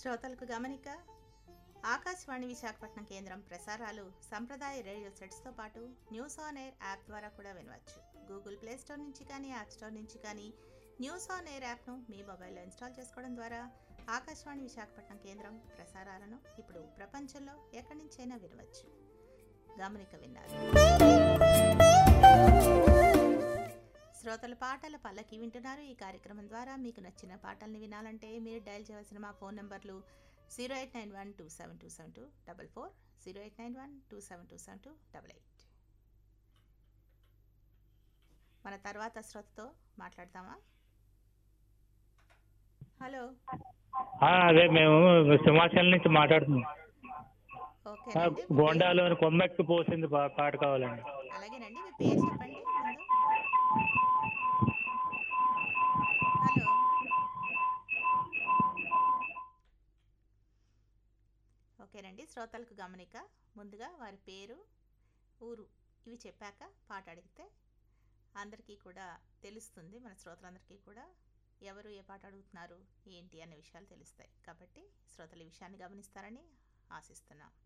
శ్రోతలకు గమనిక ఆకాశవాణి విశాఖపట్నం కేంద్రం ప్రసారాలు సంప్రదాయ రేడియో సెట్స్తో పాటు న్యూస్ ఆన్ ఎయిర్ యాప్ ద్వారా కూడా వినవచ్చు గూగుల్ ప్లే స్టోర్ నుంచి కానీ యాప్ స్టోర్ నుంచి కానీ న్యూస్ ఆన్ ఎయిర్ యాప్ను మీ మొబైల్లో ఇన్స్టాల్ చేసుకోవడం ద్వారా ఆకాశవాణి విశాఖపట్నం కేంద్రం ప్రసారాలను ఇప్పుడు ప్రపంచంలో ఎక్కడి నుంచైనా వినవచ్చు గమనిక విన్నారు శ్రోతల పాటల పల్లకి వింటున్నారు ఈ కార్యక్రమం ద్వారా మీకు నచ్చిన పాటల్ని వినాలంటే మీరు డయల్ చేయవలసిన మా ఫోన్ నంబర్లు zero eight nine one two seven two seven two double four zero eight nine one two seven two seven two double eight మన తర్వాత శ్రోతతో మాట్లాడతామా హలో ఆ, అదే మేము సింహాచలం నుంచి మాట్లాడుతున్నాం ఓకే ఆ, గోండాలో కొమ్మెక్కి పోసింది పా- పాట కావాలండి అలాగేనండి మీ పేరు చెప్పండి ముందు హలో ఓకేనండి శ్రోతలకు గమనిక ముందుగా వారి పేరు ఊరు ఇవి చెప్పాక పాట అడిగితే అందరికీ కూడా తెలుస్తుంది మన శ్రోతలందరికీ కూడా ఎవరు ఏ పాట అడుగుతున్నారు ఏంటి అనే విషయాలు తెలుస్తాయి కాబట్టి శ్రోతలు ఈ విషయాన్ని గమనిస్తారని ఆశిస్తున్నాం